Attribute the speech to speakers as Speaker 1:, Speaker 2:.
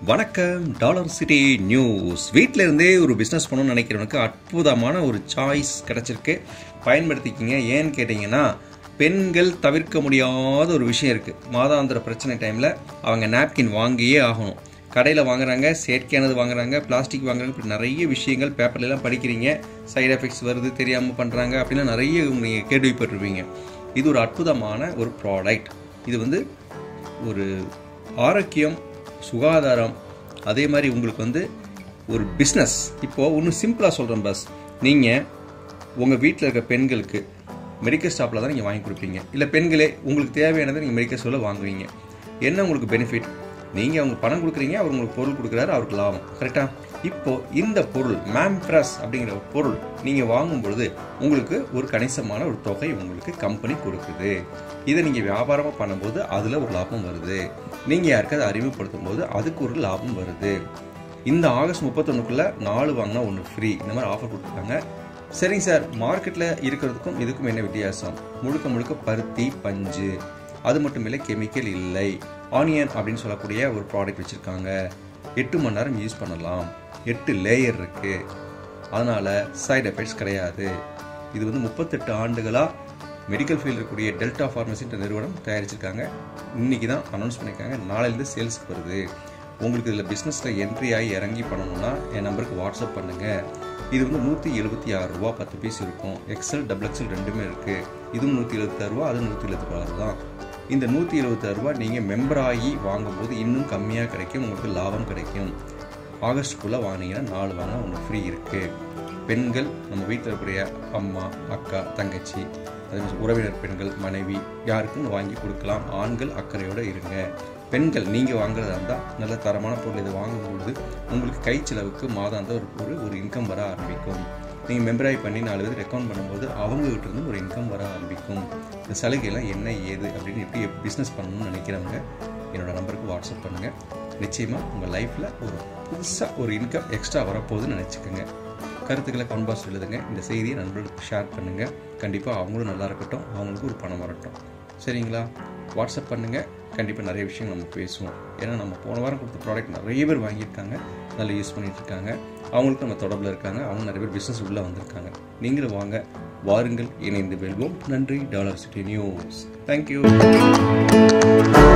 Speaker 1: வணக்கம் dollar city news வீட்டில் இருந்தே ஒரு பிஸ்னஸ் பண்ணணும்னு நினைக்கிறவனுக்கு அற்புதமான ஒரு சாய்ஸ் கிடச்சிருக்கு பயன்படுத்திக்கிங்க ஏன்னு கேட்டிங்கன்னா பெண்கள் தவிர்க்க முடியாத ஒரு விஷயம் இருக்குது மாதாந்திர பிரச்சனை டைமில் அவங்க நாப்கின் வாங்கியே ஆகணும் கடையில் வாங்குறாங்க செயற்கையானது வாங்குறாங்க பிளாஸ்டிக் வாங்குறாங்க இப்படி நிறைய விஷயங்கள் பேப்பர்லாம் படிக்கிறீங்க சைடு எஃபெக்ட்ஸ் வருது தெரியாமல் பண்ணுறாங்க அப்படிலாம் நிறைய நீங்கள் கேள்விப்பட்டிருப்பீங்க இது ஒரு அற்புதமான ஒரு ப்ராடக்ட் இது வந்து ஒரு ஆரோக்கியம் சுகாதாரம் அதே மாதிரி உங்களுக்கு வந்து ஒரு பிஸ்னஸ் இப்போது ஒன்று சிம்பிளாக சொல்கிறேன் பஸ் நீங்கள் உங்கள் வீட்டில் இருக்க பெண்களுக்கு மெடிக்கல் ஸ்டாப்பில் தான் நீங்கள் வாங்கி கொடுப்பீங்க இல்லை பெண்களே உங்களுக்கு தேவையானதை நீங்கள் மெடிக்கல் ஸ்டோரில் வாங்குவீங்க என்ன உங்களுக்கு பெனிஃபிட் நீங்கள் அவங்க பணம் கொடுக்குறீங்க அவர் உங்களுக்கு பொருள் கொடுக்குறாரு அவருக்கு லாபம் கரெக்டாக இப்போ இந்த பொருள் மேம்ப்ரஸ் அப்படிங்கிற ஒரு பொருள் நீங்கள் வாங்கும் பொழுது உங்களுக்கு ஒரு கணிசமான ஒரு தொகை உங்களுக்கு கம்பெனி கொடுக்குது இதை நீங்கள் வியாபாரமாக பண்ணும்போது அதில் ஒரு லாபம் வருது நீங்கள் யாருக்காவது அறிமுகப்படுத்தும் போது அதுக்கு ஒரு லாபம் வருது இந்த ஆகஸ்ட் முப்பத்தொன்னுக்குள்ள நாலு வாங்கினா ஒன்று ஃப்ரீ இந்த மாதிரி ஆஃபர் கொடுத்துருக்காங்க சரிங்க சார் மார்க்கெட்டில் இருக்கிறதுக்கும் இதுக்கும் என்ன வித்தியாசம் முழுக்க முழுக்க பருத்தி பஞ்சு அது மட்டும் இல்லை கெமிக்கல் இல்லை ஆனியன் அப்படின்னு சொல்லக்கூடிய ஒரு ப்ராடக்ட் வச்சுருக்காங்க எட்டு மணி நேரம் யூஸ் பண்ணலாம் எட்டு லேயர் இருக்குது அதனால் சைடு எஃபெக்ட்ஸ் கிடையாது இது வந்து முப்பத்தெட்டு ஆண்டுகளாக மெடிக்கல் ஃபீல்டு இருக்கக்கூடிய டெல்டா ஃபார்மசின்ற நிறுவனம் தயாரிச்சிருக்காங்க இன்றைக்கி தான் அனௌன்ஸ் பண்ணியிருக்காங்க நாளையிலேருந்து சேல்ஸ்க்கு வருது உங்களுக்கு இதில் பிஸ்னஸில் என்ட்ரி ஆகி இறங்கி பண்ணணும்னா என் நம்பருக்கு வாட்ஸ்அப் பண்ணுங்கள் இது வந்து நூற்றி எழுபத்தி ஆறு ரூபா பத்து பீஸ் இருக்கும் எக்ஸல் டபுள் எக்ஸல் ரெண்டுமே இருக்குது இதுவும் நூற்றி எழுபத்தாறு ரூபா அதுவும் நூற்றி எழுபத்தி ஆறு தான் இந்த நூற்றி எழுபத்தாறு ரூபா நீங்கள் மெம்பர் ஆகி வாங்கும்போது இன்னும் கம்மியாக கிடைக்கும் உங்களுக்கு லாபம் கிடைக்கும் ஆகஸ்ட்குள்ளே வாங்கினீங்கன்னா நாலு வாங்கினா ஒன்று ஃப்ரீ இருக்குது பெண்கள் நம்ம வீட்டில் இருக்கக்கூடிய அம்மா அக்கா தங்கச்சி அதே மாதிரி உறவினர் பெண்கள் மனைவி யாருக்கும் வாங்கி கொடுக்கலாம் ஆண்கள் அக்கறையோடு இருங்க பெண்கள் நீங்கள் வாங்குறதா இருந்தால் நல்ல தரமான பொருள் இதை வாங்கும்பொழுது உங்களுக்கு கை செலவுக்கு மாதாந்த ஒரு ஒரு ஒரு இன்கம் வர ஆரம்பிக்கும் நீங்கள் மெம்பராய் பண்ணி நாலு பேர் ரெக்கமெண்ட் பண்ணும்போது அவங்ககிட்ட இருந்து ஒரு இன்கம் வர ஆரம்பிக்கும் இந்த சலுகைலாம் என்ன ஏது அப்படின்னு எப்படி பிஸ்னஸ் பண்ணணும்னு நினைக்கிறவங்க என்னோட நம்பருக்கு வாட்ஸ்அப் பண்ணுங்கள் நிச்சயமாக உங்கள் லைஃப்பில் ஒரு புதுசாக ஒரு இன்கம் எக்ஸ்ட்ரா வரப்போகுதுன்னு நினச்சிக்கோங்க கருத்துக்களை கன்பாஸ் எழுதுங்க இந்த செய்தியை நண்பர்களுக்கு ஷேர் பண்ணுங்கள் கண்டிப்பாக அவங்களும் நல்லா இருக்கட்டும் அவங்களுக்கு ஒரு பணம் வரட்டும் சரிங்களா வாட்ஸ்அப் பண்ணுங்கள் கண்டிப்பாக நிறைய விஷயம் நம்ம பேசுவோம் ஏன்னா நம்ம போன வாரம் கொடுத்த ப்ராடக்ட் நிறைய பேர் வாங்கியிருக்காங்க நல்லா யூஸ் பண்ணிட்டு இருக்காங்க அவங்களுக்கும் நம்ம தொடர்பில் இருக்காங்க அவங்க நிறைய பேர் பிஸ்னஸ் உள்ளே வந்திருக்காங்க நீங்களும் வாங்க வாருங்கள் இணைந்து வெல்வோம் நன்றி டாலர் சிட்டி நியூஸ் தேங்க்யூ